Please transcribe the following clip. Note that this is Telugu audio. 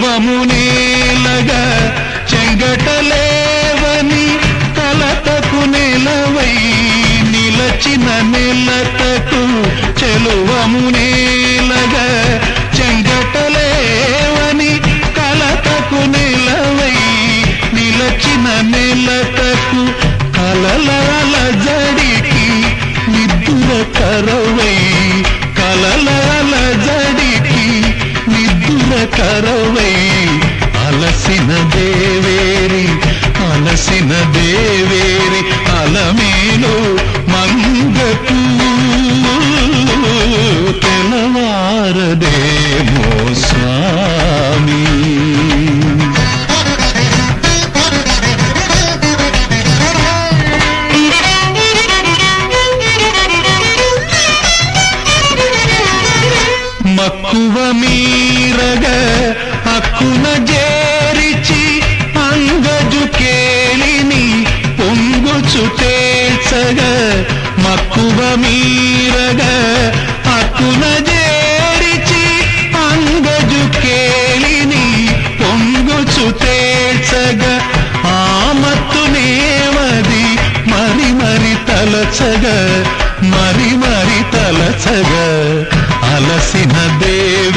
చెలువమునేలగా చెంగటలేవని కలతకు నిలవై నిలచిన నిలతకు చెలువమునేలగా చెంగటలేవని కలతకు నిలవై నిలచిన నిలతకు కలలాల జడికి నిద్దుల కరవై కలలాల జడికి నిద్దుల కరవై అలసిన దేవేరి అలసిన దేవేరి అలమేలు మంగకు తెలవారదేమో స్వామి మక్కువ మీరగ అక్కున జేరిచి అంగజు కేలిని పొంగుచు తేల్చగ మక్కువ మీరగ అక్కున జేరిచి అంగజు కేలిని పొంగుచు తేల్చగ ఆమత్తునేమది మరి మరి తలచగ మరి మరి తలచగ అలసిన దేవి